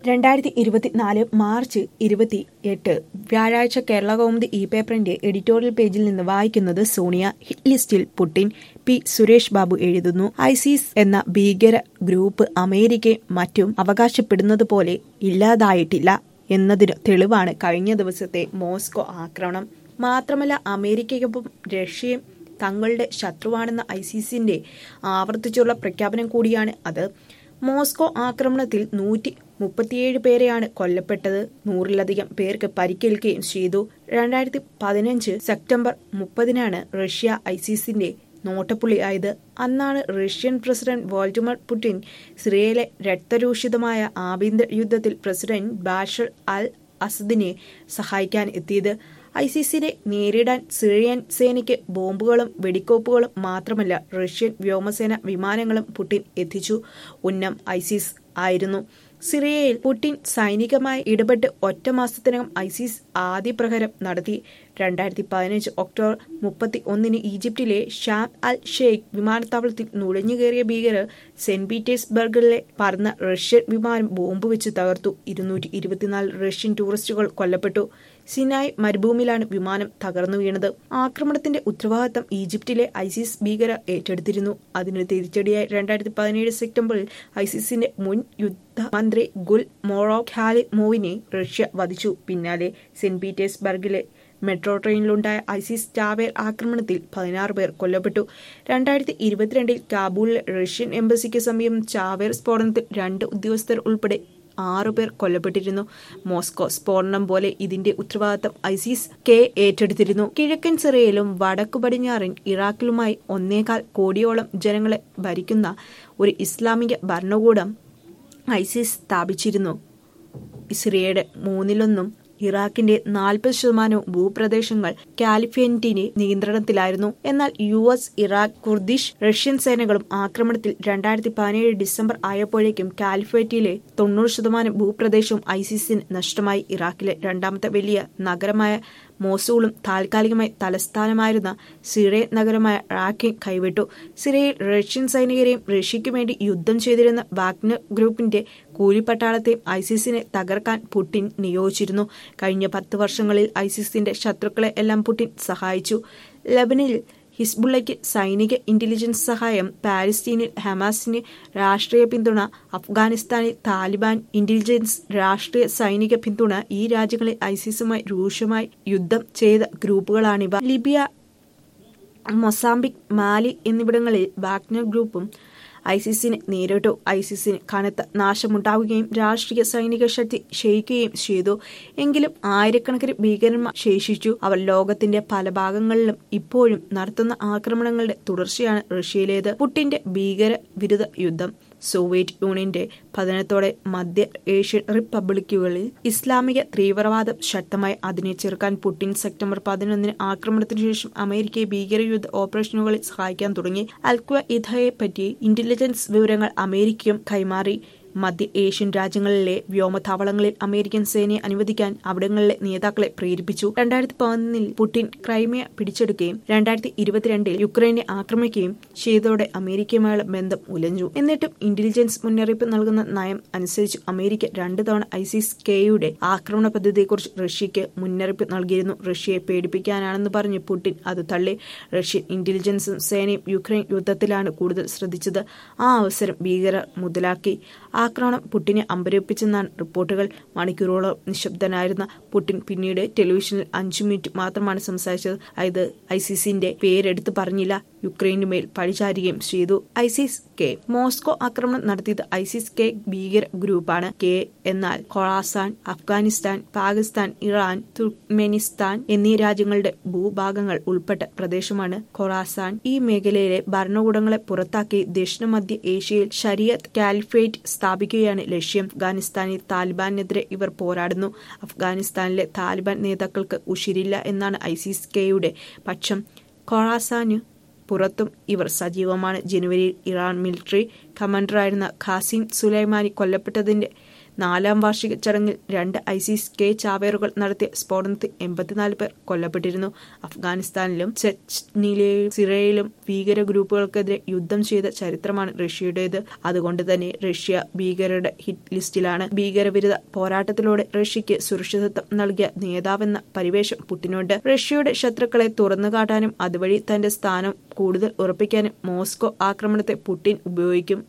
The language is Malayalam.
രണ്ടായിരത്തി ഇരുപത്തിനാല് മാർച്ച് ഇരുപത്തി എട്ട് വ്യാഴാഴ്ച കേരള കൗമുദി ഇ പേപ്പറിന്റെ എഡിറ്റോറിയൽ പേജിൽ നിന്ന് വായിക്കുന്നത് സോണിയ ഹിറ്റ് ലിസ്റ്റിൽ പുടിൻ പി സുരേഷ് ബാബു എഴുതുന്നു ഐസിസ് എന്ന ഭീകര ഗ്രൂപ്പ് അമേരിക്കയും മറ്റും അവകാശപ്പെടുന്നത് പോലെ ഇല്ലാതായിട്ടില്ല എന്നതിന് തെളിവാണ് കഴിഞ്ഞ ദിവസത്തെ മോസ്കോ ആക്രമണം മാത്രമല്ല അമേരിക്കയ്ക്കൊപ്പം റഷ്യയും തങ്ങളുടെ ശത്രുവാണെന്ന ഐസിസിന്റെ ആവർത്തിച്ചുള്ള പ്രഖ്യാപനം കൂടിയാണ് അത് മോസ്കോ ആക്രമണത്തിൽ നൂറ്റി മുപ്പത്തിയേഴ് പേരെയാണ് കൊല്ലപ്പെട്ടത് നൂറിലധികം പേർക്ക് പരിക്കേൽക്കുകയും ചെയ്തു രണ്ടായിരത്തി പതിനഞ്ച് സെപ്റ്റംബർ മുപ്പതിനാണ് റഷ്യ ഐസിസിന്റെ നോട്ടപ്പുള്ളിയായത് അന്നാണ് റഷ്യൻ പ്രസിഡന്റ് വോൾഡിമർ പുടിൻ സിറിയയിലെ രക്തരൂഷിതമായ ആഭ്യന്തര യുദ്ധത്തിൽ പ്രസിഡന്റ് ബാഷർ അൽ അസദിനെ സഹായിക്കാൻ എത്തിയത് ഐസിസിനെ നേരിടാൻ സിറിയൻ സേനയ്ക്ക് ബോംബുകളും വെടിക്കോപ്പുകളും മാത്രമല്ല റഷ്യൻ വ്യോമസേന വിമാനങ്ങളും പുടിൻ എത്തിച്ചു ഉന്നം ഐസിസ് ആയിരുന്നു സിറിയയിൽ പുടിൻ സൈനികമായി ഇടപെട്ട് ഒറ്റ മാസത്തിനകം ഐസിസ് ആദ്യ പ്രഹരം നടത്തി രണ്ടായിരത്തി പതിനഞ്ച് ഒക്ടോബർ മുപ്പത്തി ഒന്നിന് ഈജിപ്തിലെ ഷാം അൽ ഷെയ്ഖ് വിമാനത്താവളത്തിൽ നുഴഞ്ഞുകയറിയ ഭീകരർ സെന്റ് പീറ്റേഴ്സ്ബർഗിലെ പറന്ന റഷ്യൻ വിമാനം ബോംബ് വെച്ച് തകർത്തു ഇരുന്നൂറ്റി ഇരുപത്തിനാല് റഷ്യൻ ടൂറിസ്റ്റുകൾ കൊല്ലപ്പെട്ടു സിനായ് മരുഭൂമിയിലാണ് വിമാനം തകർന്നു വീണത് ആക്രമണത്തിന്റെ ഉത്തരവാദിത്തം ഈജിപ്തിലെ ഐസിസ് ഭീകര ഏറ്റെടുത്തിരുന്നു അതിന് തിരിച്ചടിയായി രണ്ടായിരത്തി പതിനേഴ് സെപ്റ്റംബറിൽ ഐസിസിന്റെ മുൻ യുദ്ധ മന്ത്രി ഗുൽ മോറോ ഖാലിമോവിനെ റഷ്യ വധിച്ചു പിന്നാലെ സെന്റ് പീറ്റേഴ്സ്ബർഗിലെ മെട്രോ ട്രെയിനിലുണ്ടായ ഐസിസ് ചാവേർ ആക്രമണത്തിൽ പതിനാറ് പേർ കൊല്ലപ്പെട്ടു രണ്ടായിരത്തി ഇരുപത്തിരണ്ടിൽ കാബൂളിലെ റഷ്യൻ എംബസിക്ക് സമീപം ചാവേർ സ്ഫോടനത്തിൽ രണ്ട് ഉദ്യോഗസ്ഥർ ഉൾപ്പെടെ ആറുപേർ കൊല്ലപ്പെട്ടിരുന്നു മോസ്കോ സ്ഫോടനം പോലെ ഇതിന്റെ ഉത്തരവാദിത്തം ഐസിസ് കെ ഏറ്റെടുത്തിരുന്നു കിഴക്കൻ സിറിയയിലും വടക്കു പടിഞ്ഞാറൻ ഇറാഖിലുമായി ഒന്നേകാൽ കോടിയോളം ജനങ്ങളെ ഭരിക്കുന്ന ഒരു ഇസ്ലാമിക ഭരണകൂടം ഐസിസ് സ്ഥാപിച്ചിരുന്നു സിറിയയുടെ മൂന്നിലൊന്നും ഇറാഖിന്റെ നാൽപ്പത് ശതമാനവും ഭൂപ്രദേശങ്ങൾ കാലിഫേറ്റിന്റെ നിയന്ത്രണത്തിലായിരുന്നു എന്നാൽ U S Iraq Kurdish Russian സേനകളും ആക്രമണത്തിൽ രണ്ടായിരത്തി പതിനേഴ് ഡിസംബർ ആയപ്പോഴേക്കും കാലിഫേറ്റിലെ തൊണ്ണൂറ് ശതമാനം ഭൂപ്രദേശവും ഐസിസിന് നഷ്ടമായി ഇറാഖിലെ രണ്ടാമത്തെ വലിയ നഗരമായ മോസൂളും താൽക്കാലികമായി തലസ്ഥാനമായിരുന്ന സിറിയൻ നഗരമായ റാഖിൻ കൈവിട്ടു സിറിയയിൽ റഷ്യൻ സൈനികരെയും റഷ്യയ്ക്കു വേണ്ടി യുദ്ധം ചെയ്തിരുന്ന വാഗ്നർ ഗ്രൂപ്പിന്റെ കൂലിപ്പട്ടാളത്തെയും ഐസിസിനെ തകർക്കാൻ പുടിൻ നിയോഗിച്ചിരുന്നു കഴിഞ്ഞ പത്ത് വർഷങ്ങളിൽ ഐസിസിന്റെ ശത്രുക്കളെ എല്ലാം പുടിൻ സഹായിച്ചു ലബനിൽ ഹിസ്ബുള്ളയ്ക്ക് സൈനിക ഇന്റലിജൻസ് സഹായം പാലസ്തീനിൽ ഹമാസിന് രാഷ്ട്രീയ പിന്തുണ അഫ്ഗാനിസ്ഥാനിൽ താലിബാൻ ഇന്റലിജൻസ് രാഷ്ട്രീയ സൈനിക പിന്തുണ ഈ രാജ്യങ്ങളിൽ ഐസിസുമായി രൂക്ഷമായി യുദ്ധം ചെയ്ത ഗ്രൂപ്പുകളാണിവ ലിബിയ മൊസാംബിക് മാലി എന്നിവിടങ്ങളിൽ വാഗ്നർ ഗ്രൂപ്പും ഐസിസിനെ നേരിട്ടു ഐസിസിന് കനത്ത നാശമുണ്ടാവുകയും രാഷ്ട്രീയ സൈനിക ശക്തി ക്ഷയിക്കുകയും ചെയ്തു എങ്കിലും ആയിരക്കണക്കിന് ഭീകരന്മാർ ശേഷിച്ചു അവർ ലോകത്തിന്റെ പല ഭാഗങ്ങളിലും ഇപ്പോഴും നടത്തുന്ന ആക്രമണങ്ങളുടെ തുടർച്ചയാണ് റഷ്യയിലേത് പുട്ടിന്റെ ഭീകര വിരുദ്ധ യുദ്ധം സോവിയറ്റ് യൂണിയന്റെ പതനത്തോടെ മധ്യ ഏഷ്യൻ റിപ്പബ്ലിക്കുകളിൽ ഇസ്ലാമിക തീവ്രവാദം ശക്തമായി അതിനെ ചെറുക്കാൻ പുടിൻ സെപ്റ്റംബർ പതിനൊന്നിന് ആക്രമണത്തിനു ശേഷം അമേരിക്കയെ ഭീകരയുദ്ധ ഓപ്പറേഷനുകളിൽ സഹായിക്കാൻ തുടങ്ങി അൽക്വ ഇഥയെ പറ്റി ഇന്റലിജൻസ് വിവരങ്ങൾ അമേരിക്കയും കൈമാറി മധ്യ ഏഷ്യൻ രാജ്യങ്ങളിലെ വ്യോമതാവളങ്ങളിൽ അമേരിക്കൻ സേനയെ അനുവദിക്കാൻ അവിടങ്ങളിലെ നേതാക്കളെ പ്രേരിപ്പിച്ചു രണ്ടായിരത്തി പതിനൊന്നിൽ പുടിൻ ക്രൈമിയ പിടിച്ചെടുക്കുകയും രണ്ടായിരത്തി ഇരുപത്തിരണ്ടിൽ യുക്രൈനെ ആക്രമിക്കുകയും ചെയ്തതോടെ അമേരിക്കയുമായുള്ള ബന്ധം ഉലഞ്ഞു എന്നിട്ടും ഇന്റലിജൻസ് മുന്നറിയിപ്പ് നൽകുന്ന നയം അനുസരിച്ച് അമേരിക്ക രണ്ടു തവണ ഐസിസ് കെയുടെ ആക്രമണ പദ്ധതിയെക്കുറിച്ച് റഷ്യയ്ക്ക് മുന്നറിയിപ്പ് നൽകിയിരുന്നു റഷ്യയെ പേടിപ്പിക്കാനാണെന്ന് പറഞ്ഞ് പുടിൻ അത് തള്ളി റഷ്യൻ ഇന്റലിജൻസും സേനയും യുക്രൈൻ യുദ്ധത്തിലാണ് കൂടുതൽ ശ്രദ്ധിച്ചത് ആ അവസരം ഭീകരർ മുതലാക്കി ആക്രമണം പുട്ടിനെ അമ്പരപ്പിച്ചെന്നാണ് റിപ്പോർട്ടുകൾ മണിക്കൂറോളം നിശബ്ദനായിരുന്ന പുടിൻ പിന്നീട് ടെലിവിഷനിൽ അഞ്ചു മിനിറ്റ് മാത്രമാണ് സംസാരിച്ചത് അത് ഐസിസിന്റെ പേരെടുത്ത് പറഞ്ഞില്ല യുക്രൈനുമേൽ പഴിചാരുകയും ചെയ്തു ഐസിസ് കെ മോസ്കോ ആക്രമണം നടത്തിയത് ഐസിസ് കെ ഭീകര ഗ്രൂപ്പാണ് കെ എന്നാൽ Khorasan Afghanistan Pakistan Iran Turkmenistan എന്നീ രാജ്യങ്ങളുടെ ഭൂഭാഗങ്ങൾ ഉൾപ്പെട്ട പ്രദേശമാണ് ഖൊറാസാൻ ഈ മേഖലയിലെ ഭരണകൂടങ്ങളെ പുറത്താക്കി ദക്ഷിണ മധ്യ ഏഷ്യയിൽ ഷരിയത്ത് കാലിഫേറ്റ് സ്ഥാപിക്കുകയാണ് ലക്ഷ്യം അഫ്ഗാനിസ്ഥാനിൽ താലിബാനെതിരെ ഇവർ പോരാടുന്നു അഫ്ഗാനിസ്ഥാനിലെ താലിബാൻ നേതാക്കൾക്ക് ഉഷിരില്ല എന്നാണ് ഐസിസ് കെയുടെ പക്ഷം ഖൊറാസാന് പുറത്തും ഇവർ സജീവമാണ് ജനുവരിയിൽ ഇറാൻ മിലിറ്ററി കമാൻഡറായിരുന്ന ഖാസിം സുലൈമാനി കൊല്ലപ്പെട്ടതിന്റെ നാലാം വാർഷിക ചടങ്ങിൽ രണ്ട് ഐസിസ് കെ ചാവേറുകൾ നടത്തിയ സ്ഫോടനത്തിൽ എൺപത്തിനാല് പേർ കൊല്ലപ്പെട്ടിരുന്നു അഫ്ഗാനിസ്ഥാനിലും ചെച്നിയിലെയും സിറിയയിലും ഭീകര ഗ്രൂപ്പുകൾക്കെതിരെ യുദ്ധം ചെയ്ത ചരിത്രമാണ് റഷ്യയുടേത് അതുകൊണ്ട് തന്നെ റഷ്യ ഭീകരരുടെ ഹിറ്റ് ലിസ്റ്റിലാണ് ഭീകരവിരുദ്ധ പോരാട്ടത്തിലൂടെ റഷ്യയ്ക്ക് സുരക്ഷിതത്വം നൽകിയ നേതാവെന്ന പരിവേഷം പുടിനുണ്ട് റഷ്യയുടെ ശത്രുക്കളെ തുറന്നുകാട്ടാനും അതുവഴി തന്റെ സ്ഥാനം കൂടുതൽ ഉറപ്പിക്കാനും മോസ്കോ ആക്രമണത്തെ പുടിൻ ഉപയോഗിക്കും